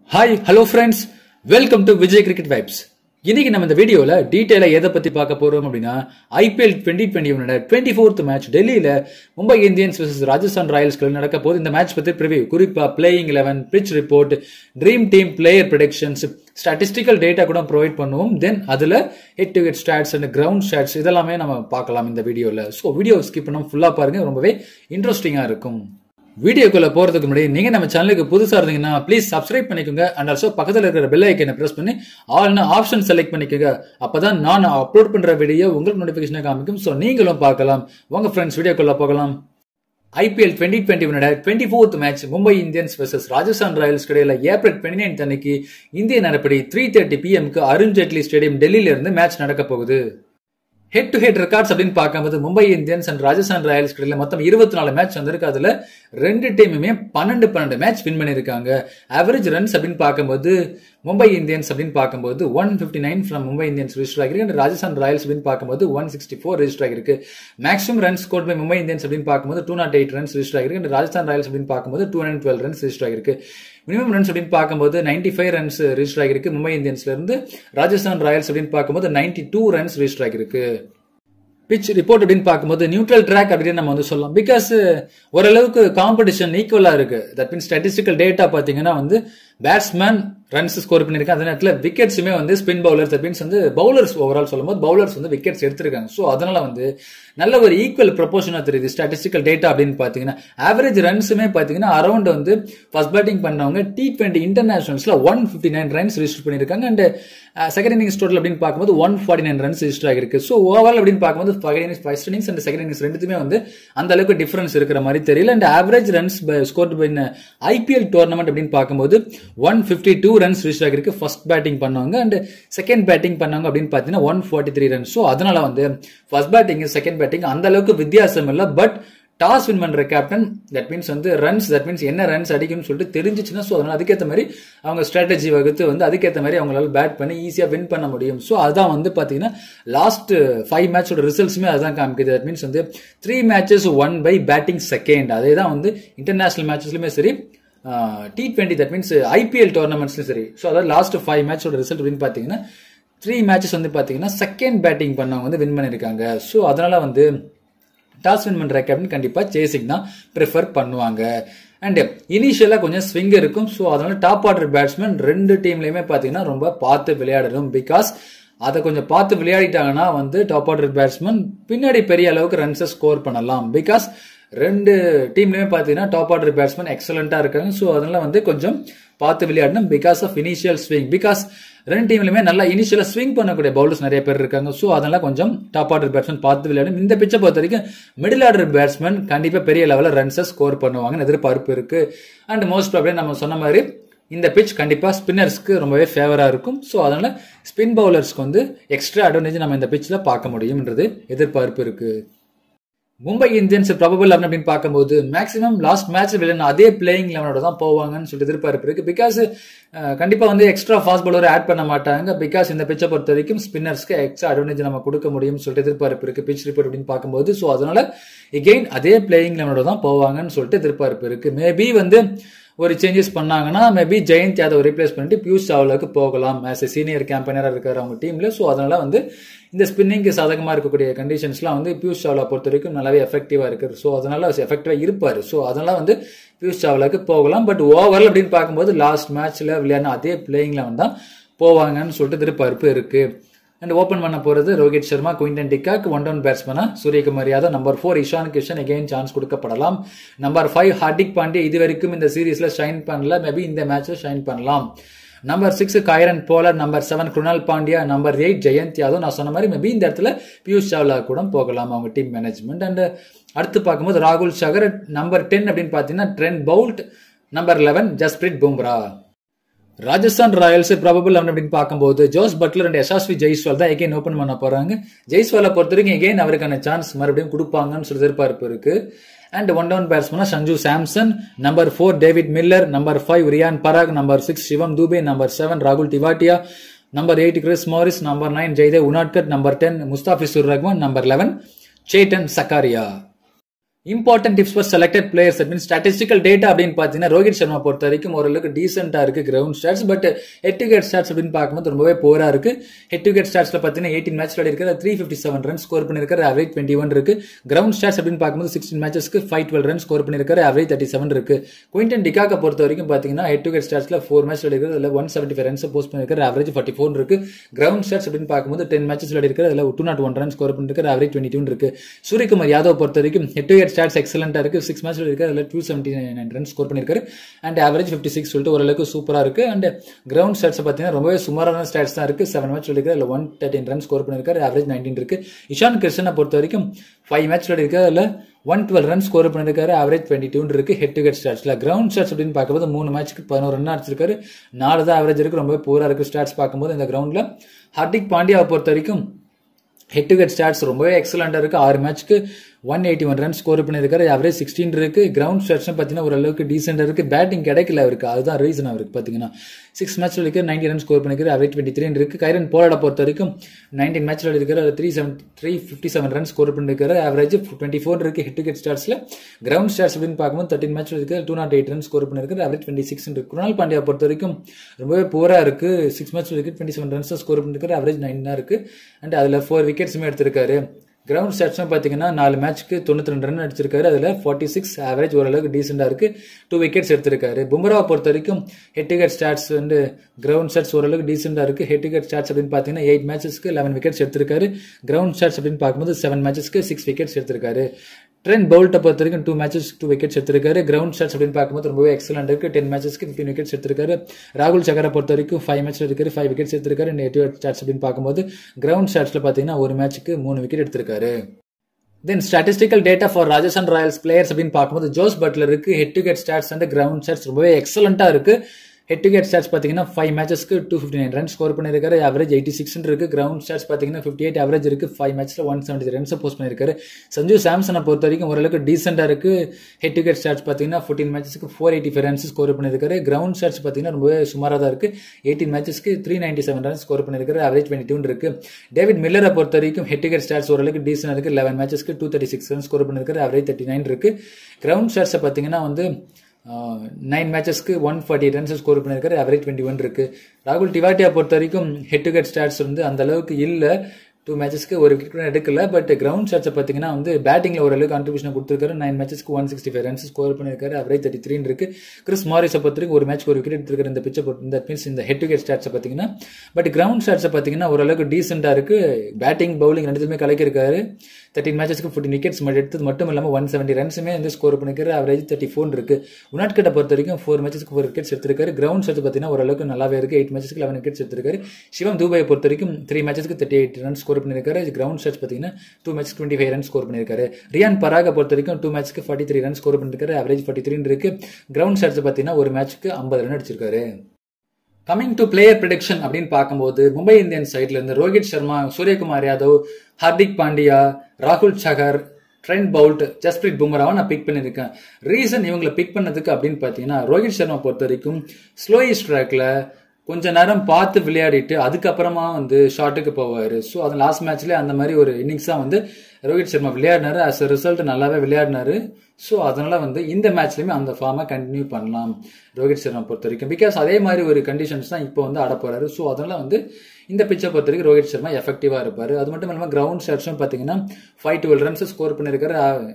hi hello friends welcome to Vijay cricket vibes இன்னைக்கு நம்ம இந்த வீடியோல டீடைலா எதை பத்தி பார்க்க போறோம் அப்படின்னா ஐபிஎல் டுவெண்ட்டி டுவெண்ட்டி ஒன்னோட டுவெண்ட்டி ஃபோர்த் மேட்ச் டெல்லியில மும்பை இந்தியன்ஸ் vs ராஜஸ்தான் ராயல்ஸ்கள் நடக்க போது இந்த மேட்ச் பத்தி ப்ரிவியூ குறிப்பா playing eleven pitch report dream team player productions statistical data கூட ப்ரொவைட் பண்ணுவோம் தென் அதுல head to head stats and ground stats இதெல்லாமே நம்ம பார்க்கலாம் இந்த வீடியோல ஸோ வீடியோ ஸ்கிப் பண்ணாம ஃபுல்லா பாருங்க ரொம்பவே இன்ட்ரெஸ்டிங்கா இருக்கும் வீடியோக்குள்ள போறதுக்கு முன்னாடி நீங்க நம்ம சேனலுக்கு புதுசா இருந்தீங்கன்னா ப்ளீஸ் சப்ஸ்கிரைப் பண்ணிக்கோங்க அண்ட் ஆல்சோ பக்கத்துல இருக்கிற பெல் ஐக்கனை பிரஸ் பண்ணி ஆல்னு ஆப்ஷன் செலக்ட் பண்ணிக்கோங்க அப்பதான் நான் அப்லோட் பண்ற வீடியோ உங்களுக்கு நோட்டிபிகேஷன் காமிக்கும் ஸோ நீங்களும் பார்க்கலாம் உங்க ஃப்ரெண்ட்ஸ் வீடியோக்குள்ள போகலாம் ஐபிஎல் டுவெண்ட்டி டுவெண்ட்டி ஒன்னோட twenty fourth match Mumbai Indians versus Rajasthan Royals இடையில ஏப்ரல் டுவெண்ட்டி நைன் அன்னைக்கு இந்திய நேரப்படி த்ரீ தேர்ட்டி பிஎம்க்கு அருண் ஜேட்லி ஸ்டேடியம் டெல்லியில இருந்து மேட்ச் நடக்க போகுது ஹெட் டு ஹெட் ரெக்கார்ட்ஸ் அப்படின்னு பார்க்கும்போது Mumbai Indians and Rajasthan Royals இடையில மொத்தம் இருபத்தி நாலு மேட்ச் வந்திருக்கு அதுல ரெண்டு டீமுமே பன்னெண்டு பன்னெண்டு மேட்ச் வின் பண்ணியிருக்காங்க ஆவரேஜ் ரன்ஸ் அப்படின்னு பார்க்கும்போது மும்பை இந்தியன்ஸ் அப்படின்னு பார்க்கும்போது one fifty nine from Mumbai Indians register ஆகிருக்கு அண்ட் ராஜஸ்தான் ராயல்ஸ் அப்படின்னு பார்க்கும்போது ஒன் சிக்ஸ்டி ஃபோர் ரிஜிஸ்டர் ஆகிருக்கு maximum runs score by Mumbai Indians அப்படின்னு பார்க்கும்போது two nought eight runs register ஆகிருக்கு அண்ட் ராஜஸ்தான் ராயல்ஸ் அப்படின்னு பார்க்கும்போது two hundred twelve runs register ஆகிருக்கு மினிமம் ரன்ஸ் அப்படின்னு பார்க்கும்போது நைன்டி ஃபைவ் ரன்ஸ் ரிஜிஸ்டர் ஆகிருக்கு மும்பை இந்தியன்ஸ்ல இருந்து ராஜஸ்தான் ராயல்ஸ் அப்படின்னு பார்க்கும்போது நைன்டி டூ ரன்ஸ் ரிஜிஸ்டர் ஆகிருக்கு பிச் ரிப்போர்ட் அப்படின்னு பார்க்கும்போது நியூட்ரல் ட்ராக் அப்படின்னு நம்ம வந்து சொல்லலாம் பிகாஸ் ஓரளவுக்கு காம்படிஷன் ஈக்குவலா இருக்கு தட் மீன்ஸ் ஸ்டாட்டிஸ்டிக்கல் டேட்டா பார்த்தீங்கன்னா வந்து பேட்ஸ்மேன் ரன்ஸ் ஸ்கோர் பண்ணியிருக்காங்க அதே நேரத்தில் விக்கெட்ஸுமே வந்து ஸ்பின் பவுலர் தட் மீன்ஸ் வந்து பவுலர்ஸ் ஓவரால் சொல்லும்போது பவுலர்ஸ் வந்து விக்கெட்ஸ் எடுத்திருக்காங்க ஸோ அதனால வந்து நல்ல ஒரு ஈக்குவல் ப்ரொபோஷனாக தெரியுது ஸ்டாட்டிஸ்டிக்கல் டேட்டா அப்படின்னு பார்த்தீங்கன்னா ஆவரேஜ் ரன்ஸுமே பார்த்தீங்கன்னா அரௌண்ட் வந்து ஃபர்ஸ்ட் பேட்டிங் பண்ணவங்க டி டுவெண்ட்டி இன்டர்நேஷனல்ஸ்ல one fifty nine runs register பண்ணியிருக்காங்க அண்ட் செகண்ட் இன்னிங்ஸ் டோட்டல் அப்படின்னு பார்க்கும்போது one forty nine runs register ஆகிருக்கு ஸோ ஓவரால் அப்படின்னு பார்க்கும்போது first innings and second innings ரெண்டுத்துமே வந்து அந்த அளவுக்கு டிஃபரன்ஸ் இருக்கிற மாதிரி தெரியல and average runs score by IPL tournament அப்படின்னு பார்க்கும்போது one fifty two runs register ஆகிருக்கு ஃபர்ஸ்ட் பேட்டிங் பண்ணவங்க அண்ட் செகண்ட் பேட்டிங் பண்ணவங்க அப்படின்னு பார்த்தீங்கன்னா one forty three runs so அதனால வந்து ஃபர்ஸ்ட் பேட்டிங் செகண்ட் பேட்டிங் அந்த அளவுக்கு வித்தியாசம் இல்லை பட் டாஸ் வின் பண்ற கேப்டன் தட் மீன்ஸ் வந்து ரன்ஸ் தட் மீன்ஸ் என்ன ரன்ஸ் அடிக்கும்னு சொல்லிட்டு தெரிஞ்சிச்சுன்னா ஸோ அதனால அதுக்கேற்ற மாதிரி அவங்க ஸ்ட்ராட்டஜி வகுத்து வந்து அதுக்கேற்ற மாதிரி அவங்களால பேட் பண்ணி ஈஸியாக வின் பண்ண முடியும் ஸோ அதான் வந்து பார்த்தீங்கன்னா லாஸ்ட் ஃபைவ் மேட்சோட ரிசல்ட்ஸுமே அதுதான் காமிக்குது தட் மீன்ஸ் வந்து three matches one by batting second அதே தான் வந்து இன்டர்நேஷனல் மேட்சஸ்லுமே சரி T twenty that means IPL டோர்னமெண்ட்ஸ்லையும் சரி ஸோ அதாவது லாஸ்ட் ஃபைவ் மேட்சோட ரிசல்ட் அப்படின்னு பார்த்தீங்கன்னா த்ரீ மேட்சஸ் வந்து பார்த்தீங்கன்னா செகண்ட் பேட்டிங் பண்ணவங்க வந்து வின் பண்ணியிருக்காங்க ஸோ அதனால வந்து டாஸ் வின் பண்ற கேப்டன் கண்டிப்பா சேசிங் தான் ப்ரிஃபர் பண்ணுவாங்க அண்ட் இனிஷியலா கொஞ்சம் ஸ்விங் இருக்கும் ஸோ அதனால டாப் ஆர்டர் பேட்ஸ்மேன் ரெண்டு டீம்லயுமே பாத்தீங்கன்னா ரொம்ப பார்த்து விளையாடணும் பிகாஸ் அதை கொஞ்சம் பார்த்து விளையாடிட்டாங்கன்னா வந்து டாப் ஆர்டர் பேட்ஸ்மேன் பின்னாடி பெரிய அளவுக்கு ரன்ஸை ஸ்கோர் பண்ணலாம் பிகாஸ் ரெண்டு டீம்லயுமே பாத்தீங்கன்னா டாப் ஆர்டர் பேட்ஸ்மேன் எக்ஸலண்டா இருக்காங்க ஸோ அதனால வந்து கொஞ்சம் பார்த்து விளையாடணும் because of initial swing because ரெண்டு டீம்லயுமே நல்லா இனிஷியலா ஸ்விங் பண்ணக்கூடிய பவுலர்ஸ் நிறைய பேர் இருக்காங்க ஸோ அதனால கொஞ்சம் டாப் ஆர்டர் பேட்ஸ்மேன் பார்த்து விளையாடும் இந்த பிச்சை பொறுத்த வரைக்கும் மிடில் ஆர்டர் பேட்ஸ்மேன் கண்டிப்பா பெரிய லெவலில் ரன்ஸை ஸ்கோர் பண்ணுவாங்கன்னு எதிர்பார்ப்பு இருக்கு அண்ட் மோஸ்ட் ப்ராப்ளம் நம்ம சொன்ன மாதிரி இந்த பிச் கண்டிப்பா ஸ்பின்னர்ஸ்க்கு ரொம்பவே ஃபேவரா இருக்கும் ஸோ அதனால ஸ்பின் பவுலர்ஸ்க்கு வந்து எக்ஸ்ட்ரா அட்வான்டேஜ் நம்ம இந்த பிச்சில் பார்க்க முடியும்ன்றது எதிர்பார்ப்பு இருக்கு மும்பை இந்தியன்ஸ் ப்ராபபிள் அப்படின்னு பார்க்கும்போது மேக்ஸிமம் லாஸ்ட் மேட்ச் விளையாட அதே பிளேயிங் லெவனோட தான் போவாங்கன்னு சொல்லிட்டு எதிர்பார்ப்பு இருக்கு பிகாஸ் கண்டிப்பா வந்து எக்ஸ்ட்ரா ஃபாஸ்ட் பவுலர் ஆட் பண்ண மாட்டாங்க பிகாஸ் இந்த பிச்சை பொறுத்த வரைக்கும் ஸ்பின்னர்ஸ்க்கு எக்ஸ்ட்ரா அட்வான்டேஜ் நம்ம கொடுக்க முடியும்னு சொல்லிட்டு எதிர்பார்ப்பு இருக்கு பிச் ரிப்போர்ட் அப்படின்னு பார்க்கும்போது ஸோ அதனால எகெயின் அதே பிளேயிங் லெவனோட தான் போவாங்கன்னு சொல்லிட்டு எதிர்பார்ப்பு இருக்கு மேபி வந்து ஒரு சேஞ்சஸ் பண்ணாங்கன்னா மேபி ஜெயந்த் யாதவ் ரீப்ளேஸ் பண்ணிட்டு பியூஷ் சாவ்லாவுக்கு போகலாம் ஆஸ் எ சீனியர் கேம்பெயினராக இருக்கார் அவங்க டீம்ல ஸோ அதனால வந்து இந்த ஸ்பின்னிங்க்கு சாதகமாக இருக்கக்கூடிய கண்டிஷன்ஸ்லாம் வந்து பியூஷ் சாவ்லா பொறுத்த வரைக்கும் நல்லாவே எஃபெக்டிவாக இருக்குது ஸோ அதனால எஃபெக்டிவாக இருப்பார் ஸோ அதனால வந்து பியூஷ் சாவ்லாக்கு போகலாம் பட் ஓவரால் அப்படின்னு பார்க்கும்போது லாஸ்ட் மேட்ச்ல விளையாடின அதே பிளேயிங்ல தான் போவாங்கன்னு சொல்லிட்டு எதிர்பார்ப்பு இருக்கு அண்ட் ஓப்பன் பண்ண போறது Rohit Sharma Quinton de Kock one down பேட்ஸ்மேனா Suryakumar Yadav number four Ishan Kishan again chance கொடுக்கப்படலாம் நம்பர் ஃபைவ் ஹார்திக் பாண்டே இது வரைக்கும் இந்த சீரீஸ்ல ஷைன் பண்ணல மேபி இந்த மேட்ச்ல ஷைன் பண்ணலாம் number six Kieron Pollard number seven Krunal Pandya number eight Jayant Yadav நான் சொன்ன மாதிரி மேபி இந்த இடத்துல பியூஷ் சாவ்லா கூட போகலாம் அவங்க டீம் மேனேஜ்மெண்ட் அண்ட் அடுத்து பார்க்கும்போது ராகுல் சகர் நம்பர் டென் அப்படின்னு பார்த்தீங்கன்னா Trent Boult number eleven Jasprit Bumrah Rajasthan Royals probable அப்படின்னு பார்க்கும்போது Jos Buttler and Yashasvi Jaiswal தான் எகைன் ஓப்பன் பண்ண போறாங்க ஜெய்ஸ்வாலை பொறுத்த வரைக்கும் எகைன் அவருக்கான சான்ஸ் மறுபடியும் கொடுப்பாங்கன்னு சொல்லி எதிர்பார்ப்பு இருக்கு அண்ட் ஒன் டவுன் பேட்ஸ்மனா Sanju Samson number four David Miller number five Riyan Parag number six Shivam Dube number seven ராகுல் Tewatia number eight Chris Morris number nine Jaydev Unadkat number ten Mustafizur Rahman number eleven Chetan Sakariya important tips for selected players mean statistical data அப்படின்னு பார்த்தீங்கன்னா ரோஹித் சர்மா பொறுத்த வரைக்கும் ஓரளவுக்கு டீசென்ட்டாக இருக்கு ground stats but head to get stats அப்படின்னு பார்க்கும்போது ரொம்பவே போரா இருக்கு ஹெட் டு கெட் ஸ்டாட்ஸ்ல பார்த்தீங்கன்னா எயிட்டீன் மேட்ச் விளையாடி three fifty seven run score பண்ணிருக்காரு அவரேஜ் டுவெண்ட்டி ஒன் இருக்கு கிரவுண்ட் ஸ்டாட்ஸ் அப்படின்னு பார்க்கும்போது சிக்ஸ்டீன் மேட்சஸ்க்கு ஃபைவ் டுவெல் ரன் ஸ்கோர் பண்ணிருக்காரு அவரேஜ் தேர்ட்டி செவன் இருக்கு குயின்டன் டிகாக்க பொறுத்த வரைக்கும் பார்த்தீங்கன்னா ஹெட் டு கெட் ஸ்டாட்ஸ்ல ஃபோர் மேட்ச் விளையாடி அதில் one seventy five runs post பண்ணிருக்காரு அவரேஜ் ஃபார்ட்டி ஃபோர் இருக்கு கிரவுண்ட் ஸ்டாட்ஸ் அப்படின்னு பார்க்கும்போது டென் மேட்சஸ் விளையாடி இருக்காரு அதில் two nought one run score பண்ணிருக்காரு அவரேஜ் டுவெண்ட்டி டூ இருக்கு சூரியகுமார் யாதவ் பொறுத்த வரைக்கும் ஹெட் டு கெட் ஸ்டாட்ஸ் எக்ஸலண்டா இருக்கு சிக்ஸ் மேட்ச்ல இருக்கு அதில் two seventy nine run score பண்ணிருக்காரு அண்ட் ஆவரேஜ் ஃபிஃப்டி சிக்ஸ் சொல்லிட்டு ஓரளவுக்கு சூப்பரா இருக்கு அண்ட் கிரவுண்ட் ஸ்டாட்ஸ் பார்த்தீங்கன்னா ரொம்பவே சுமாரான ஸ்டாட்ஸ் தான் இருக்கு செவன் மேட்ச் இருக்கு அதில் ஒன் தேர்ட்டின் ரன் ஸ்கோர் பண்ணிருக்காரு ஆவரேஜ் நைன்டீன் இருக்கு இஷான் கிருஷ்ணனை பொறுத்த வரைக்கும் ஃபைவ் மேட்ச் இருக்கு அதில் ஒன் டுவெல் ரன் ஸ்கோர் பண்ணிருக்காரு ஆவரேஜ் டுவெண்ட்டி டூ இருக்கு ஹெட் டு ஹெட் ஸ்டாட்ஸ்ல கிரவுண்ட் ஸ்டாட்ஸ் அப்படின்னு பார்க்கும்போது மூணு மேட்ச்க்கு பதினோரு ரன் அடிச்சிருக்காரு நாலு தான் ஆவரேஜ் இருக்கு ரொம்பவே பூரா இருக்கு ஸ்டாட்ஸ் பார்க்கும்போது இந்த கிரவுண்ட்ல ஹார்திக் பாண்டியாவை பொறுத்த வரைக்கும் ஹெட் டு ஹெட் ஸ்டாட்ஸ் ரொம்பவே எக்ஸலண்டா இருக்கு ஆறு மேட்ச்க்கு one eighty one run score பண்ணியிருக்காரு அவரேஜ் சிக்ஸ்டீன் இருக்கு கிரவுண்ட் ஸ்டாட்ஸும் பார்த்தீங்கன்னா ஓரளவுக்கு டீசெண்டாக இருக்கு பேட்டிங் கிடைக்கல அவருக்கு அதுதான் ரீசன் அவருக்கு பார்த்தீங்கன்னா சிக்ஸ் மேட்ச்ல இருக்கு நைன்டி ரன் ஸ்கோர் பண்ணிருக்காரு அவரேஜ் டுவெண்ட்டி த்ரீ இருக்கு கைரன் போராட பொறுத்த வரைக்கும் நைன்டீன் மேட்ச்ல இருக்காரு three seven three fifty seven run score பண்ணிருக்காரு அவரேஜ் டுவெண்ட்டி ஃபோர் இருக்கு ஹெட் டு ஹெட் ஸ்டாட்ஸ்ல கிரவுண்ட் ஸ்டாட்ஸ் அப்படின்னு பார்க்கும்போது தேர்ட்டின் மேட்ச்ல இருக்கு two nought eight run score பண்ணிருக்காரு அவரேஜ் டுவெண்ட்டி சிக்ஸ் இருக்கு குணால் பாண்டியா பொறுத்த வரைக்கும் ரொம்பவே போரா இருக்கு சிக்ஸ் மேட்ச்ல இருக்கு டுவெண்ட்டி செவன் ரன்ஸ் ஸ்கோர் பண்ணிருக்காரு அவரேஜ் நைன் தான் இருக்கு அண்ட் அதுல ஃபோர் விக்கெட்ஸுமே எடுத்திருக்காரு கிரவுண்ட் ஸ்டாட்ஸும் பார்த்தீங்கன்னா நாலு மேட்ச்க்கு தொண்ணூத்தி ரெண்டு ரன் அடிச்சிருக்காரு அதில் ஃபார்ட்டி சிக்ஸ் ஆவரேஜ் ஓரளவுக்கு டீசெண்டாக இருக்கு டூ விக்கெட்ஸ் எடுத்திருக்காரு பும்ராவை பொறுத்த வரைக்கும் ஹெட் டு ஹெட் ஸ்டாட்ஸ் வந்து கிரவுண்ட் ஸ்டாட்ஸ் ஓரளவுக்கு டீசெண்டாக இருக்கு ஹெட் டு ஹெட் ஸ்டாட்ஸ் அப்படின்னு பார்த்தீங்கன்னா எயிட் மேட்சஸ்க்கு லெவன் விக்கெட்ஸ் எடுத்திருக்காரு கிரவுண்ட் ஸ்டாட்ஸ் அப்படின்னு பார்க்கும்போது செவன் மேட்சஸ்க்கு சிக்ஸ் விக்கெட்ஸ் எடுத்திருக்காரு ட்ரெண்ட் பவுல்ட்டை பொறுத்த வரைக்கும் டூ மேட்சஸ் டூ விக்கெட்ஸ் எடுத்திருக்காரு கிரவுண்ட் ஸ்டாட்ஸ் அப்படின்னு பார்க்கும்போது ரொம்பவே எக்ஸலண்ட் இருக்கு டென் மேட்சஸ்க்கு ஃபிஃப்டின் விக்கெட்ஸ் எடுத்திருக்காரு ராகுல் சக்கரை பொறுத்த வரைக்கும் ஃபைவ் மேட்ச் இருக்காரு ஃபைவ் விக்கெட்ஸ் எடுத்திருக்காரு நெட்டிவ் ஸ்டாட்ஸ் அப்படின்னு பார்க்கும்போது கிரவுண்ட் ஸ்டாட்ஸ்ல பார்த்தீங்கன்னா ஒரு மேட்ச்சுக்கு மூணு விக்கெட் எடுத்திருக்காரு then statistical data for Rajasthan Royals players அப்படின்னு பார்க்கும்போது ஜோஸ் பட்லருக்கு head to head stats and ground stats ரொம்பவே எக்ஸலண்டா இருக்கு ஹெட் டு ஹெட் ஸ்டாட்ஸ் பார்த்தீங்கன்னா ஃபைவ் மேட்சஸ்க்கு two fifty nine run score பண்ணியிருக்காரு அவரேஜ் எயிட்டி சிக்ஸ் இருக்கு கிரவுண்ட் ஸ்டாட்ஸ் பார்த்தீங்கன்னா ஃபிஃப்டி எயிட் அவரேஜ் இருக்கு ஃபைவ் மேட்ச்ல ஒன் செவன்டி ரன்ஸ் போஸ்ட் பண்ணியிருக்காரு சஞ்சு சாம்சனை பொறுத்த வரைக்கும் ஓரளவுக்கு டீசெண்டாக இருக்கு ஹெட் டு ஹெட் ஸ்டாட்ஸ் பார்த்தீங்கன்னா fourteen மேட்சஸ்க்கு four eighty five runs score பண்ணியிருக்காரு கிரவுண்ட் ஸ்டாட்ஸ் பார்த்தீங்கன்னா ரொம்பவே சுமாராக தான் இருக்கு எயிட்டீன் மேட்சஸ்க்கு three ninety seven run score பண்ணியிருக்காரு அவரேஜ் டுவெண்ட்டி டூ இருக்கு டேவிட் மில்லரை பொறுத்த வரைக்கும் ஹெட் டு ஹெட் ஸ்டாட்ஸ் ஓரளவுக்கு டீசென்ட் இருக்கு லெவன் மேட்சஸ்க்கு two thirty six run score பண்ணியிருக்காரு அவரேஜ் தேர்ட்டி நைன் இருக்கு கிரவுண்ட் ஸ்டாட்ஸை பார்த்தீங்கன்னா வந்து நைன் மேட்சஸ்க்கு ஒன் ஃபார்ட்டி ரன்ஸ் ஸ்கோர் பண்ணியிருக்காரு அவரேஜ் டுவெண்ட்டி ஒன் இருக்கு ராகுல் டிவாட்டியா பொறுத்த வரைக்கும் ஹெட் டு ஹெட் ஸ்டாட்ஸ் வந்து அந்த அளவுக்கு இல்லை டூ மேட்சஸ்க்கு ஒரு விக்கெட் கூட எடுக்கல பட் கிரவுண்ட் ஷாட்ஸை பார்த்தீங்கன்னா வந்து பேட்டிங்ல ஓரளவுக்கு கான்ட்ரிபியூஷன் கொடுத்துருக்காரு நைன் மேட்சஸ்க்கு one sixty five runs score பண்ணியிருக்காரு அவரேஜ் தேர்ட்டி த்ரீ இருக்கு கிறிஸ் மாரிஸை பொறுத்த வரைக்கும் ஒரு மேட்ச் ஒரு விக்கெட் எடுத்திருக்காரு இந்த பிச்சை இந்த மீன்ஸ் இந்த ஹெட் டு ஹெட் ஸ்டாட்ஸை பார்த்தீங்கன்னா பட் கிரவுண்ட் ஷாட்ஸை பார்த்தீங்கன்னா ஓரளவுக்கு டீசெண்டாக இருக்கு பேட்டிங் பவுலிங் ரெண்டுத்துமே கலக்கியிருக்காரு தேர்ட்டின் மேட்சஸ்க்கு ஃபோர்ட்டின் விக்கெட்ஸ் எடுத்தது மட்டும் இல்லாமல் ஒன் செவன்டி ரன்ஸுமே வந்து ஸ்கோர் பண்ணிருக்காரு அவரேஜ் தேர்ட்டி ஃபோர் இருக்கு உனாட்கட்டை பொறுத்த வரைக்கும் ஃபோர் மேட்சஸ்க்கு ஃபோர் விக்கெட்ஸ் எடுத்திருக்காரு கிரவுண்ட் ஷாட்ஸ் பார்த்தீங்கன்னா ஓரளவுக்கு நல்லாவே இருக்கு எயிட் மேட்சஸ்க்கு லெவன் விக்கெட்ஸ் எடுத்திருக்காரு சிவம் தூபாயை பொறுத்த வரைக்கும் த்ரீ மேட்சஸ்க்கு தேர்ட்டி எயிட் ரன் ஸ்கோர் பண்ணியிருக்காரு கிரவுண்ட் ஷாட்ஸ் பார்த்தீங்கன்னா two match twenty five run score பண்ணியிருக்காரு ரியான் பராக பொறுத்த வரைக்கும் டூ மேட்ச்க்கு ஃபார்ட்டி த்ரீ ரன் ஸ்கோர் பண்ணிருக்காரு அவரேஜ் ஃபார்ட்டி த்ரீ இருக்கு கிரவுண்ட் ஷாட்ஸ் பார்த்தீங்கன்னா ஒரு மேட்ச்க்கு ஐம்பது ரன் அடிச்சிருக்காரு கமிங் டு பிளேயர் ப்ரிடிக்ஷன் அப்படின்னு பார்க்கும்போது மும்பை இந்தியன்ஸ் சைட்ல இருந்து ரோஹித் சர்மா சூரியகுமார் யாதவ் ஹார்திக் பாண்டியா ராகுல் சகர் ட்ரெண்ட் பவுல்ட் ஜஸ்பிரீத் பும்ராவை நான் பிக் பண்ணியிருக்கேன் ரீசன் இவங்களை பிக் பண்ணதுக்கு அப்படின்னு பார்த்தீங்கன்னா ரோஹித் சர்மா பொறுத்த வரைக்கும் ஸ்லோயிஸ் ட்ராக்ல கொஞ்ச நேரம் பார்த்து விளையாடிட்டு அதுக்கப்புறமா வந்து ஷாட்டுக்கு போவார் ஸோ அது லாஸ்ட் மேட்ச்லேயே அந்த மாதிரி ஒரு இன்னிங்ஸாக வந்து ரோஹித் சர்மா விளையாடினாரு அஸ் ரிசல்ட் நல்லாவே விளையாடினாரு ஸோ அதனால வந்து இந்த மேட்ச்லையுமே அந்த ஃபார்மை கண்டினியூ பண்ணலாம் ரோஹித் சர்மா பொறுத்த வரைக்கும் பிகாஸ் அதே மாதிரி ஒரு கண்டிஷன்ஸ் தான் இப்போ வந்து ஆட போறாரு ஸோ அதனால வந்து இந்த பிச்சை பொறுத்த வரைக்கும் ரோஹித் சர்மா எஃபெக்டிவா இருப்பாரு அது மட்டும் இல்லாமல் கிரவுண்ட் ஷாட்ஸும் பார்த்தீங்கன்னா ஃபைவ் டுவெல் ரன்ஸ் ஸ்கோர் பண்ணியிருக்காரு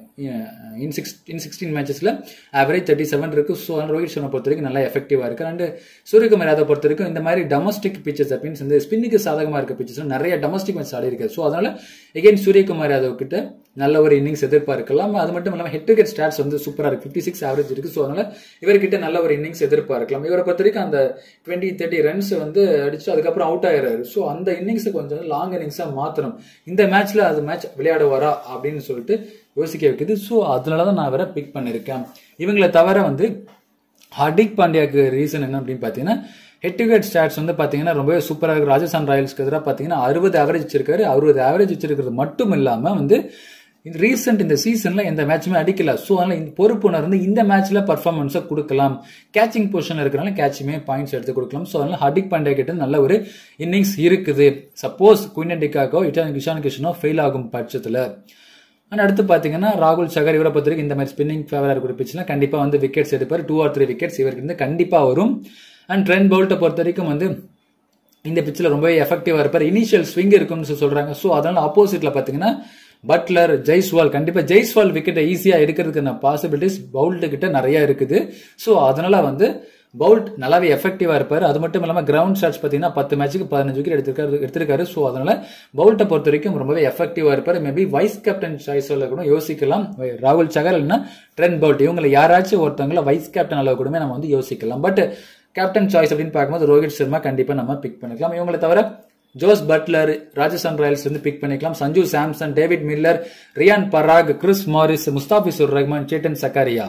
இன் சிக்ஸ் இன் சிக்ஸ்டீன் மேட்சஸ்ல ஆவரேஜ் தேர்ட்டி செவன் இருக்கு ஸோ ரோஹித் சர்மா பொறுத்த வரைக்கும் நல்லா எஃபெக்டிவா இருக்கு அண்ட் சூரியகுமார் யாதவ் பொறுத்த வரைக்கும் இந்த மாதிரி டொமஸ்டிக் பிச்சஸ் மீன்ஸ் இந்த ஸ்பின்னுக்கு சாதகமா இருக்க பிச்சஸ் நிறைய டொமஸ்டிக் மேட்ச் ஆடி இருக்கு ஸோ அதனால எகைன் சூரியகுமார் யாதவ் கிட்ட நல்ல ஒரு இன்னிங்ஸ் எதிர்பார்க்கலாம் அது மட்டும் இல்லாமல் ஹெட் டு ஹெட் ஸ்டாட்ஸ் வந்து சூப்பராக இருக்கு ஃபிஃப்டி சிக்ஸ் ஆவரேஜ் இருக்கு ஸோ அதனால இவர்கிட்ட நல்ல ஒரு இன்னிங்ஸ் எதிர்பார்க்கலாம் இவரை பொறுத்த வரைக்கும் அந்த டுவெண்ட்டி தேர்ட்டி ரன்ஸ் வந்து அடிச்சு அதுக்கப்புறம் அவுட் ஆயிடுறாரு ஸோ அந்த இன்னிங்ஸை கொஞ்சம் லாங் இன்னிங்ஸா மாத்தணும் இந்த மேட்ச்ல அது மேட்ச் விளையாடுவாரா அப்படின்னு சொல்லிட்டு யோசிக்க வைக்குது ஸோ அதனால தான் நான் இவரை பிக் பண்ணியிருக்கேன் இவங்களை தவிர வந்து ஹார்திக் பாண்டியாக்கு ரீசன் என்ன அப்படின்னு பார்த்தீங்கன்னா ஹெட் டு ஹெட் ஸ்டாட்ஸ் வந்து பார்த்தீங்கன்னா ரொம்பவே சூப்பராக இருக்கு ராஜஸ்தான் ராயல்ஸ்க்கு எதிராக பார்த்தீங்கன்னா அறுபது ஆவரேஜ் வச்சிருக்காரு அறுபது ஆவரேஜ் வச்சிருக்கிறது மட்டும் இல்லாமல் வந்து இந்த ரீசெண்ட் இந்த சீசன்ல எந்த மேட்சுமே அடிக்கல ஸோ அதனால இந்த பொறுப்புணர்ந்து இந்த மேட்ச்ல பர்ஃபார்மன்ஸை கொடுக்கலாம் கேச்சிங் பொசிஷன் இருக்கிறனால கேட்சுமே பாயிண்ட்ஸ் எடுத்து கொடுக்கலாம் ஸோ அதனால ஹார்திக் பாண்டியா கிட்ட நல்ல ஒரு இன்னிங்ஸ் இருக்குது சப்போஸ் குயினன் டிகாக்கோ இட்டான் கிஷான் கிஷனோ ஃபெயில் ஆகும் பட்சத்தில் அண்ட் அடுத்து பார்த்தீங்கன்னா ராகுல் சகர் இவரை பொறுத்த வரைக்கும் இந்த மாதிரி ஸ்பின்னிங் ஃபேவராக இருக்கிற பிச்சில் கண்டிப்பாக வந்து விக்கெட்ஸ் எடுப்பார் டூ ஆர் த்ரீ விக்கெட்ஸ் இவருக்கு வந்து கண்டிப்பாக வரும் அண்ட் ட்ரெண்ட் பவுல்ட்டை பொறுத்த வரைக்கும் வந்து இந்த பிச்சில் ரொம்பவே எஃபெக்டிவாக இருப்பார் இனிஷியல் ஸ்விங் இருக்கும்னு சொல்லி சொல்கிறாங்க ஸோ அதனால ஆப்போசிட்டில் பார்த்தீங்கன்னா பட்லர் ஜெய்ஸ்வால் கண்டிப்பாக ஜெய்ஸ்வால் விக்கெட்டை ஈஸியாக எடுக்கிறதுக்கான பாசிபிலிட்டிஸ் பவுல்ட்டு கிட்ட நிறைய இருக்குது ஸோ அதனால வந்து பவுல்ட் நல்லாவே எஃபெக்டிவாக இருப்பார் அது மட்டும் இல்லாமல் கிரவுண்ட் ஷாட்ஸ் பார்த்தீங்கன்னா பத்து மேட்ச்சுக்கு பதினஞ்சு விக்கெட் எடுத்திருக்காரு எடுத்திருக்காரு ஸோ அதனால பவுல்ட்டை பொறுத்த வரைக்கும் ரொம்பவே எஃபெக்டிவாக இருப்பார் மேபி வைஸ் கேப்டன் சாய்ஸில் கூட யோசிக்கலாம் ராகுல் சகர் இல்லைன்னா ட்ரெண்ட் பவுல்ட் இவங்களை யாராச்சும் ஒருத்தவங்கள வைஸ் கேப்டன் அளவு கூட நம்ம வந்து யோசிக்கலாம் பட் கேப்டன் சாய்ஸ் அப்படின்னு பார்க்கும்போது ரோஹித் சர்மா கண்டிப்பாக நம்ம பிக் பண்ணிக்கலாம் இவங்களை தவிர ஜோஸ் பட்லர் ராஜஸ்தான் ராயல்ஸ் வந்து பிக் பண்ணிக்கலாம் Sanju Samson David Miller Riyan Parag Chris Morris Mustafizur Rahman Chetan Sakariya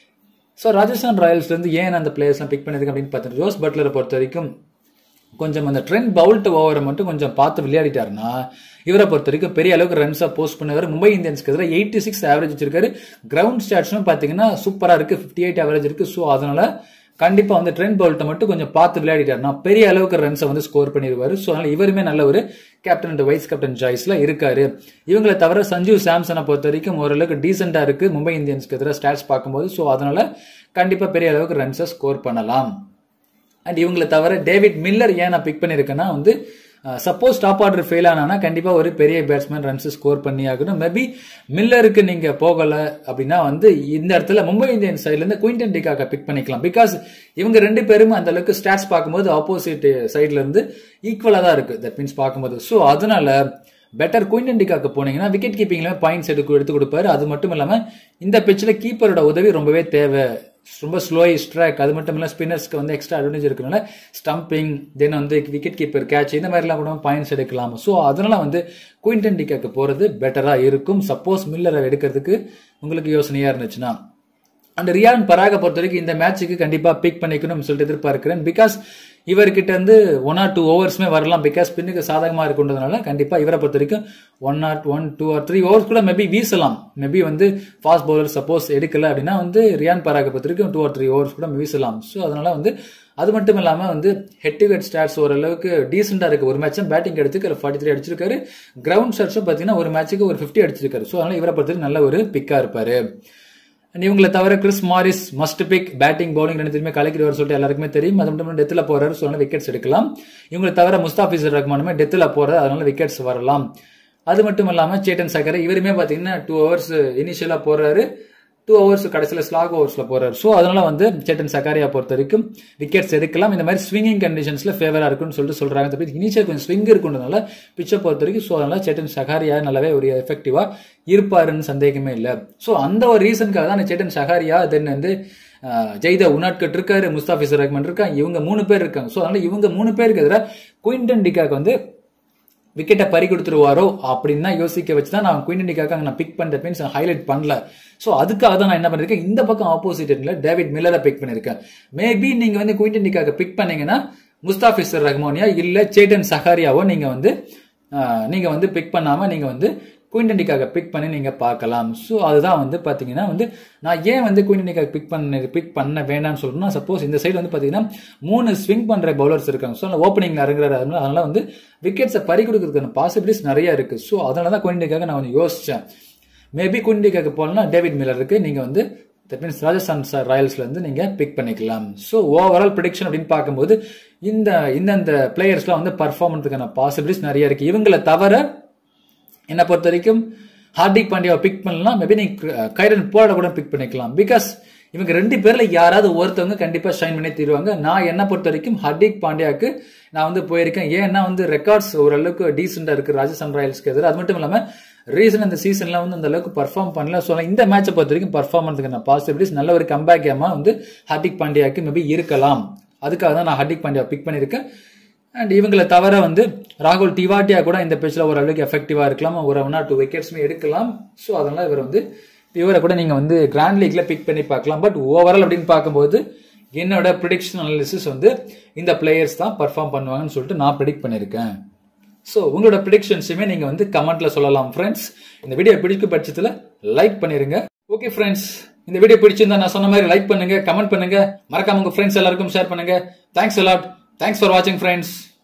so Rajasthan ராயல்ஸ்ல இருந்து ஏன் அந்த பிளேயர்ஸ்லாம் பிக் பண்ணிருக்கு அப்படின்னு பார்த்தீங்கன்னா ஜோஸ் பட்லரை பொறுத்த வரைக்கும் கொஞ்சம் அந்த ட்ரெண்ட் பவுல்ட் ஓவரை மட்டும் கொஞ்சம் பார்த்து விளையாடிட்டாருன்னா இவரை பொறுத்த வரைக்கும் பெரிய அளவுக்கு ரன்ஸாக போஸ்ட் பண்ணுவார் மும்பை இந்தியன்ஸ்க்கு எதிராக எயிட்டி சிக்ஸ் ஆவரேஜ் வச்சிருக்காரு கிரவுண்ட் ஸ்டாட்ஸும் பார்த்தீங்கன்னா சூப்பராக இருக்கு ஃபிஃப்டி எயிட் ஆவரேஜ் இருக்கு ஸோ அதனால கண்டிப்பா வந்து ட்ரெண்ட் பவுல்ட்டை மட்டும் கொஞ்சம் பார்த்து விளையாடிட்டாருன்னா பெரிய அளவுக்கு ரன்ஸை வந்து ஸ்கோர் பண்ணிடுவாரு ஸோ அதனால இவருமே நல்ல ஒரு கேப்டன் அண்ட் வைஸ் கேப்டன் சாய்ஸ்ல இருக்காரு இவங்களை தவிர சஞ்சீவ் சாம்சனை பொறுத்த வரைக்கும் ஓரளவுக்கு டீசெண்டா இருக்கு மும்பை இந்தியன்ஸ்க்கு எதிராக ஸ்டாட்ஸ் பார்க்கும்போது ஸோ அதனால கண்டிப்பா பெரிய அளவுக்கு ரன்ஸை ஸ்கோர் பண்ணலாம் அண்ட் இவங்களை தவிர டேவிட் மில்லர் ஏன் நான் பிக் பண்ணியிருக்கேன்னா வந்து சப்போஸ் டாப் ஆர்டர் ஃபெயில் ஆனானா கண்டிப்பா ஒரு பெரிய பேட்ஸ்மேன் ரன்ஸ் ஸ்கோர் பண்ணி ஆகணும் மேபி மில்லருக்கு நீங்க போகல அப்படின்னா வந்து இந்த இடத்துல மும்பை இந்தியன்ஸ் சைட்ல இருந்து குயின்டன் டிகாக பிக் பண்ணிக்கலாம் பிகாஸ் இவங்க ரெண்டு பேரும் அந்த அளவுக்கு ஸ்டாட்ஸ் பார்க்கும்போது ஆப்போசிட் சைட்ல இருந்து ஈக்குவலா தான் இருக்கு தட் மீன்ஸ் பார்க்கும்போது ஸோ அதனால பெட்டர் குயின்டன் டிகாக்கு போனீங்கன்னா விக்கெட் கீப்பிங்ல பாயிண்ட்ஸ் எடுத்து எடுத்து கொடுப்பாரு அது மட்டும் இல்லாம இந்த பிச்சில் கீப்பரோட உதவி ரொம்பவே தேவை ரொம்ப ஸ்லோய் ஸ்ட்ராக் அது மட்டும் இல்லாமல் ஸ்பின்னர்ஸ்க்கு வந்து எக்ஸ்ட்ரா அட்வான்டேஜ் இருக்கனால ஸ்டம்பிங் தென் வந்து விக்கெட் கீப்பர் கேட்ச் இந்த மாதிரிலாம் கூட பாயிண்ட்ஸ் எடுக்கலாம் ஸோ அதனால வந்து குயின்டன் டிகாக்கு போகிறது பெட்டராக இருக்கும் சப்போஸ் மில்லரை எடுக்கிறதுக்கு உங்களுக்கு யோசனையாக இருந்துச்சுன்னா அண்ட் ரியான் பராக பொறுத்த வரைக்கும் இந்த மேட்சுக்கு கண்டிப்பாக பிக் பண்ணிக்கணும்னு சொல்லிட்டு எதிர்பார்க்கிறேன் பிகாஸ் இவர்கிட்ட இருந்து ஒன் ஆர் டூ ஓவர்ஸ்மே வரலாம் பிகாஸ் பின்னுக்கு சாதகமாக இருக்குன்றதுனால கண்டிப்பாக இவரை பொறுத்த வரைக்கும் one or one two or three overs கூட மேபி வீசலாம் மேபி வந்து ஃபாஸ்ட் பவுலர் சப்போஸ் எடுக்கல அப்படின்னா வந்து ரியான் பராக பொறுத்த வரைக்கும் டூ ஆர் த்ரீ ஓவர்ஸ் கூட வீசலாம் ஸோ அதனால வந்து அது மட்டும் இல்லாமல் வந்து ஹெட் டு ஹெட் ஸ்டாட்ஸ் ஓரளவுக்கு டீசெண்டாக இருக்கு ஒரு மேட்சும் பேட்டிங் எடுத்து ஃபார்ட்டி த்ரீ அடிச்சிருக்காரு கிரவுண்ட் ஷாட்ஸும் பார்த்தீங்கன்னா ஒரு மேட்சுக்கு ஒரு ஃபிஃப்டி அடிச்சிருக்காரு ஸோ அதனால இவரை பொறுத்தவரைக்கும் நல்ல ஒரு பிக்காக இருப்பாரு அண்ட் இவங்களை தவிர Chris Morris must pick batting bowling ரெண்டுத்தையுமே கலக்கிறவர் சொல்லிட்டு எல்லாருக்குமே தெரியும் அது மட்டும் டெத்தில் போறாரு ஸோ விக்கெட்ஸ் எடுக்கலாம் இவங்களை தவிர முஸ்தாபிசர் ரஹ்மானுமே டெத்தில் போறாரு அதனால விக்கெட்ஸ் வரலாம் அது மட்டும் இல்லாமல் சேட்டன் சக்கரை இவருமே பார்த்தீங்கன்னா டூ ஹவர்ஸ் இனிஷியலாக போறாரு டூ ஹவர்ஸ் கடைசியில் ஸ்லாக் ஓவர்ஸில் போறாரு ஸோ அதனால வந்து சேட்டன் சக்காரியா பொறுத்த வரைக்கும் விக்கெட்ஸ் எடுக்கலாம் இந்த மாதிரி ஸ்விங்கிங் கண்டிஷன்ஸ்ல ஃபேவரா இருக்குன்னு சொல்லிட்டு சொல்றாங்க தப்பி இனிஷியல் கொஞ்சம் ஸ்விங் இருக்குன்றதுனால பிச்சை பொறுத்த வரைக்கும் ஸோ அதனால சேட்டன் சகாரியா நல்லாவே ஒரு எஃபெக்டிவா இருப்பாருன்னு சந்தேகமே இல்லை ஸோ அந்த ஒரு ரீசனுக்காக தான் சேட்டன் சகாரியா தென் வந்து ஜெய்தா உனாட்கட் இருக்காரு முஸ்தாபிசர் ரஹ்மான் இருக்காங்க இவங்க மூணு பேர் இருக்காங்க ஸோ அதனால இவங்க மூணு பேருக்கு எதிராக குயின்டன் டிகாக்கு வந்து விக்கெட்டை பறி கொடுத்துருவாரோ அப்படின்னு தான் யோசிக்க வச்சு தான் நான் குயின்டனிக்காக நான் பிக் பண்ணுற மீன்ஸ் ஹைலைட் பண்ணல ஸோ அதுக்காக தான் நான் என்ன பண்ணிருக்கேன் இந்த பக்கம் ஆப்போசிட் டேவிட் மில்லரை பிக் பண்ணிருக்கேன் மேபி நீங்க வந்து குயின்டனிக்காக பிக் பண்ணீங்கன்னா முஸ்தாபிசர் ரஹ்மானியா இல்ல சேட்டன் சஹாரியாவோ நீங்க வந்து நீங்க வந்து பிக் பண்ணாம நீங்க வந்து குயின்டனிக்காக பிக் பண்ணி நீங்க பார்க்கலாம் ஸோ அதுதான் வந்து பாத்தீங்கன்னா வந்து நான் ஏன் வந்து குயின்டனிக்காக பிக் பண்ண பிக் பண்ண வேண்டாம்னு சொல்லணும்னா சப்போஸ் இந்த சைடு வந்து பாத்தீங்கன்னா மூணு ஸ்விங் பண்ற பவுலர்ஸ் இருக்காங்க ஸோ ஓப்பனிங்ல இறங்குறாரு அதனால வந்து விக்கெட்ஸை பறி கொடுக்கறதுக்கான பாசிபிலிட்டிஸ் நிறைய இருக்கு ஸோ அதனால தான் குயின்டனிக்காக நான் கொஞ்சம் யோசிச்சேன் மேபி குயின்டனிக்காக போகலன்னா டேவிட் மில்லர் இருக்கு நீங்க வந்து தட் மீன்ஸ் ராஜஸ்தான் ராயல்ஸ்ல இருந்து நீங்க பிக் பண்ணிக்கலாம் ஸோ ஓவரால் ப்ரிடிக்ஷன் அப்படின்னு பார்க்கும்போது இந்த இந்தந்த பிளேயர்ஸ்லாம் வந்து பர்ஃபார்ம் பண்ணுறதுக்கான பாசிபிலிட்டிஸ் நிறைய இருக்கு இவங்களை தவிர என்னை பொறுத்த வரைக்கும் ஹார்திக் பாண்டியாவை பிக் பண்ணலாம் மேபி நீ கைரன் போராட கூட பிக் பண்ணிக்கலாம் பிகாஸ் இவங்க ரெண்டு பேர்ல யாராவது ஒருத்தவங்க கண்டிப்பா ஷைன் பண்ணி தருவாங்க நான் என்ன பொறுத்த வரைக்கும் ஹர்திக் பாண்டியாவுக்கு நான் வந்து போயிருக்கேன் ஏன்னா வந்து ரெக்கார்ட்ஸ் ஓரளவுக்கு டீசெண்டா இருக்கு ராஜஸ்தான் ராயல்ஸ்க்கு எதிராக அது மட்டும் இல்லாம ரீசன் இந்த சீசன்ல வந்து அந்த அளவுக்கு பர்ஃபார்ம் பண்ணல ஸோ இந்த மேட்சை பொறுத்த வரைக்கும் பர்ஃபார்ம் பண்ணுறதுக்கான பாசிபிலிட்டிஸ் நல்ல ஒரு கம்பேக் கேமா வந்து ஹர்திக் பாண்டியாவுக்கு மேபி இருக்கலாம் அதுக்காக தான் நான் ஹர்திக் பாண்டியா பிக் பண்ணியிருக்கேன் அண்ட் இவங்களை தவிர வந்து ராகுல் டிவாட்டியா கூட இந்த பேச்சில் ஓரளவுக்கு எஃபெக்டிவா இருக்கலாம் ஒரு ஒன் ஆர் டூ விக்கெட்ஸ்மே எடுக்கலாம் ஸோ அதனால இவர் வந்து இவரை கூட நீங்க வந்து கிராண்ட் லீக்ல பிக் பண்ணி பார்க்கலாம் பட் ஓவரால் அப்படின்னு பார்க்கும்போது என்னோட ப்ரிடிக்ஷன் அனாலிசிஸ் வந்து இந்த பிளேயர்ஸ் தான் பர்ஃபார்ம் பண்ணுவாங்கன்னு சொல்லிட்டு நான் ப்ரிடிக்ட் பண்ணியிருக்கேன் ஸோ உங்களோட ப்ரிடிக்ஷன்ஸுமே நீங்க வந்து கமெண்ட்ல சொல்லலாம் ஃப்ரெண்ட்ஸ் இந்த வீடியோ பிடிக்கும் பட்சத்தில் லைக் பண்ணிருங்க ஓகே ஃப்ரெண்ட்ஸ் இந்த வீடியோ பிடிச்சிருந்தா நான் சொன்ன மாதிரி லைக் பண்ணுங்க கமெண்ட் பண்ணுங்க மறக்காம உங்க ஃப்ரெண்ட்ஸ் எல்லாருக்கும் ஷேர் பண்ணுங்க தேங்க்ஸ் அலாட் தேங்க்ஸ் ஃபார் வாட்சிங் ஃப்ரெண்ட்ஸ்